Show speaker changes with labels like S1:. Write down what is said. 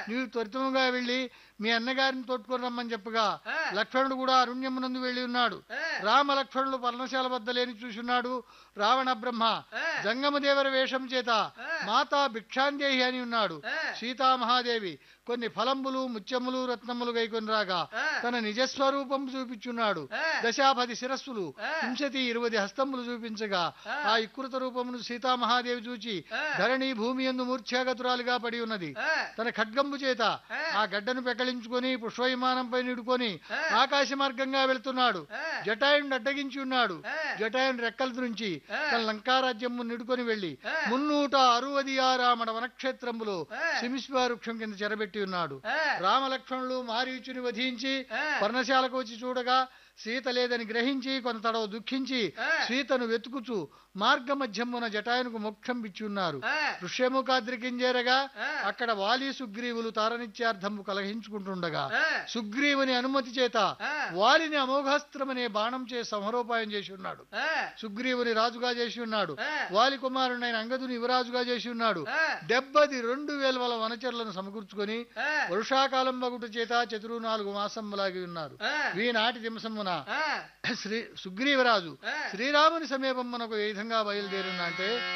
S1: నీవు త్వరితముగా వెళ్ళి మీ అన్నగారిని తోడుకొని రమ్మని చెప్పగా
S2: ఆ.
S1: లక్ష్మణుడు కూడా అరుణ్యమునందు వెళ్ళి ఉన్నాడు
S2: ఆ.
S1: రామ లక్ష్మణులు పర్ణశాల వద్ద లేని చూచున్నాడు రావణ బ్రహ్మ
S2: ఆ.
S1: జంగమదేవర వేషం చేత
S2: ఆ.
S1: మాతా భిక్షాందేహి అని ఉన్నాడు
S2: ఆ.
S1: సీతామహాదేవి కొన్ని ఫలంబులు ముత్యములు రత్నములు గైకొని రాగా
S2: ఆ.
S1: తన నిజస్వరూపం చూపించున్నాడు
S2: ఆ.
S1: దశాపది శిరస్సులు
S2: ఆ.
S1: హింసతి ఇరవై హస్తములు చూపించగా
S2: ఆ.
S1: ఆ ఇకృత రూపమును సీతామహాదేవి చూచి
S2: ఆ.
S1: ధరణి భూమి ఎందు మూర్ఛాగతురాలుగా పడి ఉన్నది
S2: ఆ.
S1: తన ఖడ్గంబు చేత
S2: ఆ.
S1: ఆ గడ్డను పెకలించుకొని పుష్పవిమానంపై నిడుకొని
S2: ఆ.
S1: ఆకాశ మార్గంగా వెళ్తున్నాడు
S2: ఆ.
S1: జటాయుని అడ్డగించి ఉన్నాడు
S2: ఆ.
S1: జటాయుని రెక్కల నుంచి
S2: ఆ.
S1: తన లంకారాజ్యము నిడుకొని వెళ్లి
S2: ఆ.
S1: మున్నూట అరువది ఆరామడ వనక్షేత్రములో
S2: ఆ.
S1: శమిష్వారుక్షం కింద చెరబెట్టి ఉన్నాడు
S2: ఆ.
S1: రామలక్ష్మణులు మారీచుని వధించి
S2: ఆ.
S1: పర్ణశాలకు వచ్చి చూడగా సీత లేదని గ్రహించి కొంతడవ దుఃఖించి
S2: ఆ.
S1: సీతను వెతుకుచు మార్గ మధ్యమున జటాయునుకు మోక్షం ఇచ్చున్నారు
S2: ఆ.
S1: ఋష్యముఖాద్రికింజేరగా
S2: ఆ.
S1: అక్కడ వాలి సుగ్రీవులు తారనిత్యార్థము కలహించుకుంటుండగా
S2: ఆ.
S1: సుగ్రీవుని అనుమతి చేత
S2: ఆ.
S1: వాలిని అమోఘాస్త్రమనే బాణం చే సంహరోపాయం చేసి ఉన్నాడు
S2: ఆ.
S1: సుగ్రీవుని రాజుగా చేసి ఉన్నాడు
S2: ఆ.
S1: వాలి కుమారుడైన అంగదుని యువరాజుగా చేసి ఉన్నాడు
S2: ఆ.
S1: డెబ్బది రెండు వేల వల వనచరులను సమకూర్చుకొని
S2: ఆ.
S1: వర్షాకాలం బగుట చేత చతురు నాలుగు మాసములాగి ఉన్నారు
S2: ఆ.
S1: వీనాటి దింసమున
S2: ఆ.
S1: శ్రీ సుగ్రీవరాజు
S2: ఆ.
S1: శ్రీరాముని సమీపమునకు ఏ విధంగా బయలుదేరునంటే